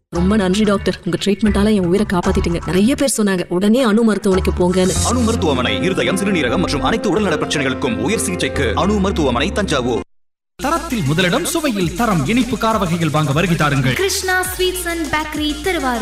ரொம்ப நன்றி டாக்டர் உங்க ட்ரீட்மெண்டால என் உயிரை காப்பாத்திட்டீங்க நிறைய பேர் சொன்னாங்க உடனே அணு மருத்துவமனைக்கு போங்கன்னு அணு மருத்துவமனை இருதயம் சிறுநீரகம் மற்றும் அனைத்து உடல்நல பிரச்சனைகளுக்கும் உயர் சிகிச்சைக்கு அணு மருத்துவமனை தஞ்சாவூர் தரத்தில் முதலிடம் சுவையில் தரம் இனிப்பு கார வகைகள் வாங்க வருகை தாருங்கள் Krishna sweets and bakery Thiruvarur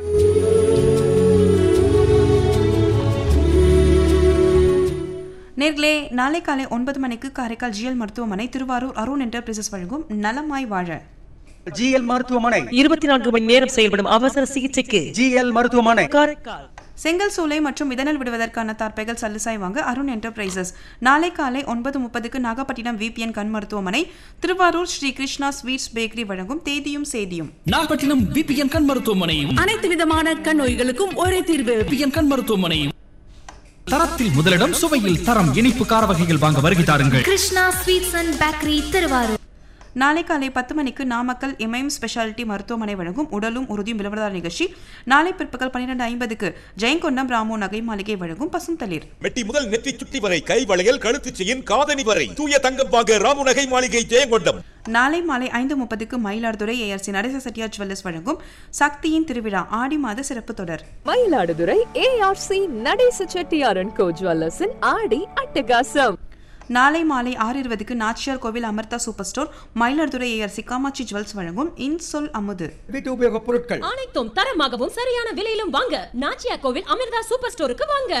நேர்களே நாளை காலை ஒன்பது மணிக்கு காரைக்கால் ஜிஎல் மருத்துவமனை திருவாரூர் அருண் என்டர்பிரைசஸ் வழங்கும் நலமாய் வாழ ஜிஎல் மருத்துவமனை இருபத்தி நான்கு மணி நேரம் செயல்படும் அவசர சிகிச்சைக்கு ஜிஎல் மருத்துவமனை காரைக்கால் செங்கல் சூளை மற்றும் இதனல் விடுவதற்கான தார்ப்பைகள் சல்லுசாய் வாங்க அருண் என்டர்பிரைசஸ் நாளை காலை ஒன்பது முப்பதுக்கு நாகப்பட்டினம் விபிஎன் கண் மருத்துவமனை திருவாரூர் ஸ்ரீ கிருஷ்ணா ஸ்வீட்ஸ் பேக்கரி வழங்கும் தேதியும் சேதியும் நாகப்பட்டினம் பிபிஎன் கண் மருத்துவமனையும் அனைத்து விதமான கண் நோய்களுக்கும் ஒரே தீர்வு பிபிஎன் கண் மருத்துவமனையும் தரத்தில் முதலிடம் சுவையில் தரம் இனிப்பு கார வகைகள் வாங்க வருகை தாருங்கள் Krishna sweets and bakery Thiruvarur நாளை காலை பத்து மணிக்கு நாமக்கல் இமயம் ஸ்பெஷாலிட்டி மருத்துவமனை வழங்கும் உடலும் உறுதியும் விளம்பரதார நிகழ்ச்சி நாளை பிற்பகல் பன்னிரெண்டு ஐம்பதுக்கு ஜெயங்கொண்டம் ராமு நகை மாளிகை வழங்கும் பசுந்தளிர் மெட்டி முதல் நெற்றி சுட்டி வரை கை வளையல் கழுத்து செயின் காதணி வரை தூய தங்கம் வாங்க ராமுநகை மாளிகை ஜெயங்கொண்டம் நாளை மாலை ஐந்து முப்பதுக்கு மயிலாடுதுறை ஏஆர்சி நடேச செட்டியார் ஜுவல்லர்ஸ் வழங்கும் சக்தியின் திருவிழா ஆடி மாத சிறப்பு தொடர் மயிலாடுதுறை ஏஆர்சி நடேச செட்டியாரன் கோ ஜுவல்லர்ஸின் ஆடி அட்டகாசம் நாளை மாலை ஆறு இருபதுக்கு Nachiyar Koil Amirtha super store Mayiladuthurai ARC Kamatchi jewels வழங்கும் இன்சொல் அமுது வீட்டு உபயோகப் பொருட்கள் அனைத்தும் தரமாகவும் சரியான விலையிலும் வாங்க நாச்சியா கோவில் அமிர்தா சூப்பர் ஸ்டோருக்கு வாங்க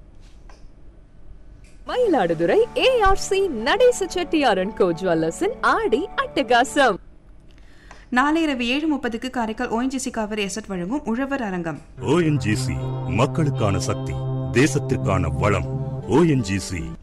மயிலாடுதுறை ஏஆர்சி நடேச செட்டியாரன் கோ ஜுவல்லர்ஸின் ஆடி அட்டகாசம் நாளை இரவு ஏழு முப்பதுக்கு காரைக்கால் ஓஎன்ஜிசி காவிரி எசட் வழங்கும் உழவர் அரங்கம் ஓஎன்ஜிசி மக்களுக்கான சக்தி தேசத்திற்கான வளம் ஓஎன்ஜிசி